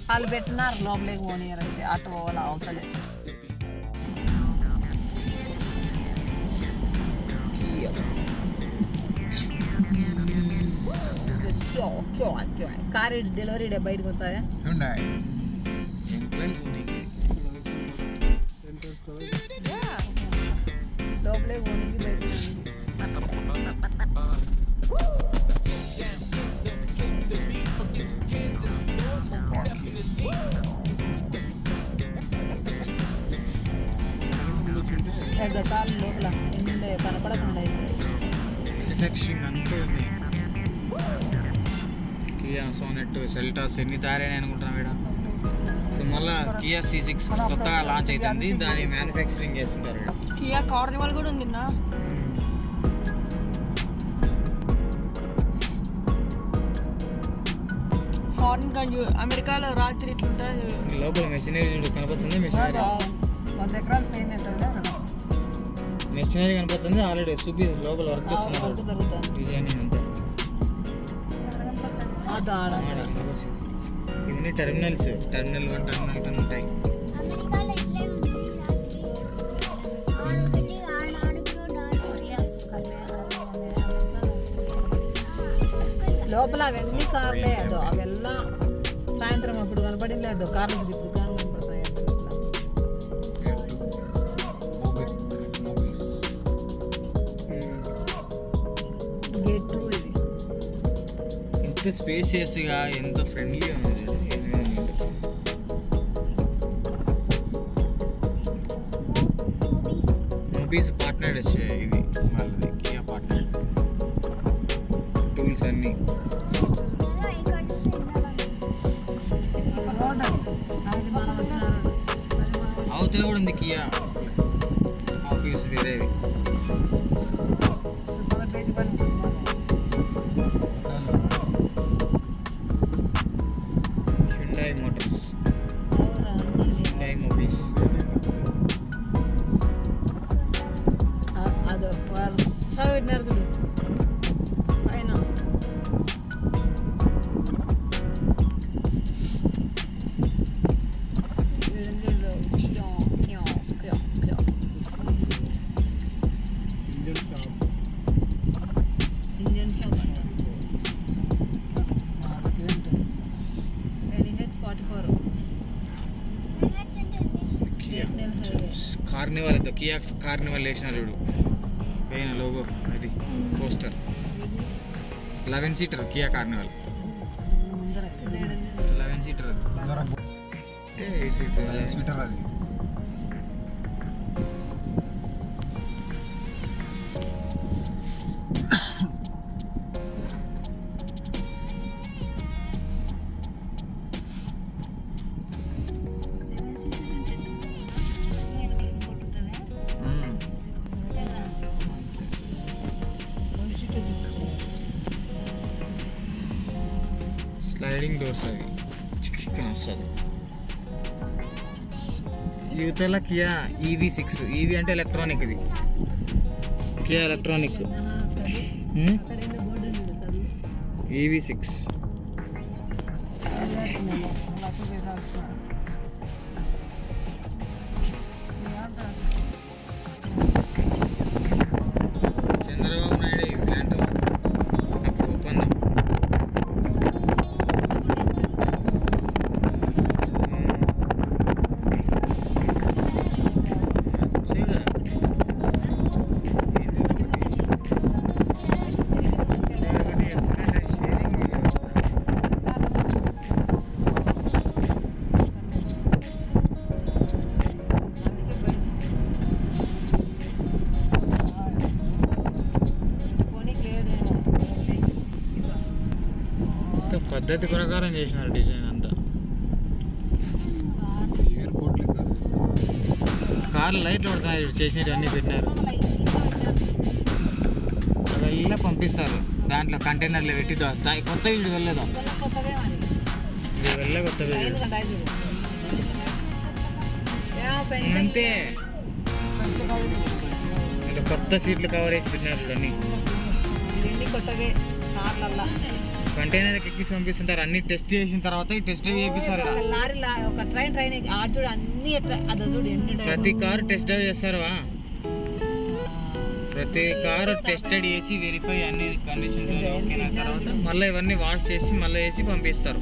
వాళ్ళు పెట్టినారు లోపలికి పోనీయరు అయితే అటు పోవాలి అవతలే కార్ డెలివరీ డే బయటకు వస్తాయా Hyundai. లోపలే పోనీకి బయటకు పోనీకి. గతాలు లోపల ఎండే కనపడకుండా అయితే మ్యానుఫ్యాక్చరింగ్ అంతే ఉంది కియా సోనెట్ సెల్టాస్ ఎన్ని తయారైనాయి అనుకుంటున్నాం ఇక్కడ ఇప్పుడు మళ్ళా కియా సి సిక్స్ కొత్తగా లాంచ్ అవుతుంది దాని మ్యానుఫ్యాక్చరింగ్ చేస్తుంటారు ఇక్కడ కియా కార్నివల్ కూడా ఉంది నా ఫారిన్ కంట్రీ అమెరికాలో రాత్రి ఇట్లుంటుంది ఈ లోపల మెషినరీ చూడు కనపడుతుంది మెషినరీ వంద ఎకరాలు పెయిన్ ఏంటంటే మెషినరీ కనపడుతుంది ఆల్రెడీ చూపి లోపల వర్క్ చేస్తున్నారు జరుగుతుంది డిజైనింగ్ అంతా ఆడ ఆడ కనపడుతుంది. ఇవన్నీ terminals terminal one terminal ten ఉంటాయి లోపల అవన్నీ కార్లే అదో అవెల్లా సాయంత్రం అప్పుడు కనపడింది లేదు కార్లు ఇప్పుడు కార్లు కనపడతాయి గేట్ టూ ఇది ఎంత స్పేసియస్గా ఎంత ఫ్రెండ్లీ ఉంది చూడు. మూవీస్ పార్ట్నర్ ఇది వాళ్ళది కియా పార్ట్నర్ టూల్స్ అన్నీ రోడ్ అది మనం వచ్చిన రోడ్ అవతల కూడా ఉంది కియా ఆఫీస్ వేరేవి హ్యుండాయ్ మోటార్స్ హ్యుండాయ్ మూవీస్ అదో వరుస పెట్టినారు చూడు పైన Indian shop NH forty four Kia Carnival అయితే కియా కార్నివల్ వేసిన చూడు పైన లోగో అది poster eleven seater Kia Carnival eleven seater అది అంటే ఎయిట్ సీటర్ అది స్లైడింగ్ డోర్స్ అవి చికెన్ వస్తుంది యువతల కియా ఈవీ సిక్స్ ఈవీ అంటే ఎలక్ట్రానిక్ ఇది Kia electronic EV six Chandrababu Naidu ఈ ప్లాంట్ అప్పుడు ఒప్పందం చేయగా. ఇది ఒకటి. ఇది ఒకటి ఎప్పుడంటే షేరింగ్ వ్యవస్థ. మొత్తం పద్ధతి ప్రకారం చేసినారు డిజైన్ అంతా ఎయిర్పోర్ట్ లెక్క కార్లు లైట్లు పడుతున్నాయి చూడు, చేసినవి అన్నీ పెట్టినారు అవి పంపిస్తారు దాంట్లో కంటైనర్లు పెట్టి దా- దా- కొత్త వీడు వెళ్ళదు ఇది వెళ్ళే కొత్త వీడు అంతే ఇంకా కొత్త సీట్లు కవర్ చేసి పెట్టినారు చూడండి ఇవన్నీ కొత్తగే కార్లల్లా కంటైనర్ ఎక్కి పంపిస్తుంటారు అన్ని టెస్ట్ చేసిన తర్వాత ఈ టెస్ట్ డ్రైవ్ చేపిస్తారు ఒక లారీ లా- ఒక ట్రైన్ ట్రైన్ ఎక్కి- ఆ చూడు అన్ని ఎట్లా అదో చూడు ఎన్ని డ్రైవర్లు. ప్రతి కారు టెస్ట్ డ్రైవ్ చేస్తారు ప్రతి కారు టెస్టెడ్ చేసి వెరిఫై అన్ని కండిషన్స్ ఓకేనా తర్వాత మళ్ళీ ఇవన్నీ వాష్ చేసి మళ్ళీ వేసి పంపిస్తారు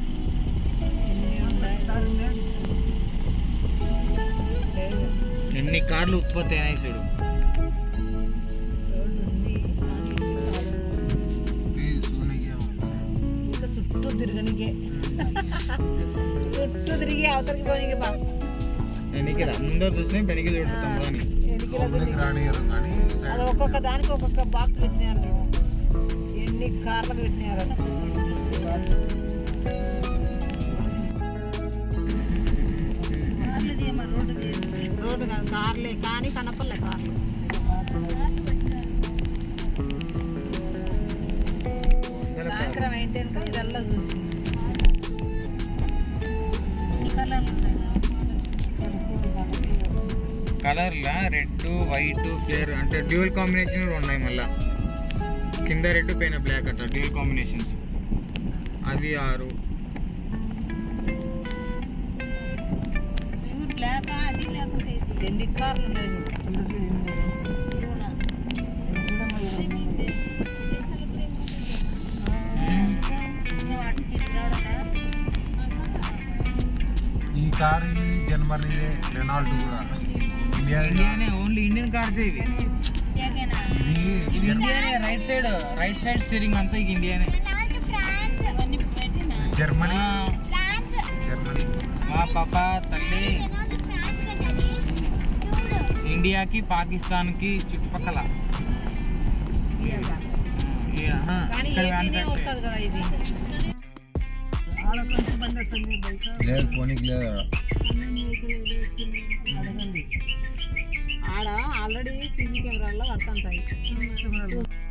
లేదు. ఎన్ని కార్లు ఉత్పత్తి అయినాయి చూడు రోడ్డు ఉంది కానీ ఇంకా చుట్టూ తిరగనికే చుట్టూ తిరిగి అవతలికి పోనీకి బా ఎన్నికి ముందర చూసినా పెడికి చూడతాం కానీ ఎన్నికల అది ఒక్కొక్క దానికి ఒక్కొక్క బాక్స్ పెట్టినారు ఎన్ని కార్లు పెట్టినారు రోడ్డు కాదు కార్లే కానీ కనపడలే కార్లు సాయంత్రం అయితే కనుక ఇదల్లా చూసి కలర్లా రెడ్ వైట్ ఫ్లేర్ అంటే డ్యూయల్ కాంబినేషన్ కూడా ఉన్నాయి మళ్ళా కింద రెడ్ పైన బ్లాక్ అట్లా డ్యూయల్ కాంబినేషన్స్ అవి ఆరు ఎన్ని కార్లు ఉన్నాయి చూడు. ఈ కారు జన్మనిదే రెనాల్డ్ కూడా ఇండియా ఇండియానే ఓన్లీ ఇండియన్ కార్స్ ఇవి ఇది ఇది ఇండియానే right side right side steering అంతా ఇక ఇండియానే జర్మనీ ఆ, జర్మనీ మా పాప తల్లి ఇండియాకి పాకిస్తాన్కి చుట్టుపక్కల ఇయ్యాల. ఆ, ఈడ, ఆ, కానీ ఇక్కడ ఏపీనే manufacture. వస్తుంది కదా ఇది లేదు పోనీకి లేదు అడగండి ఆడ ఆల్రెడీ సీసీ కెమెరాల్లో పడుతుంటాయి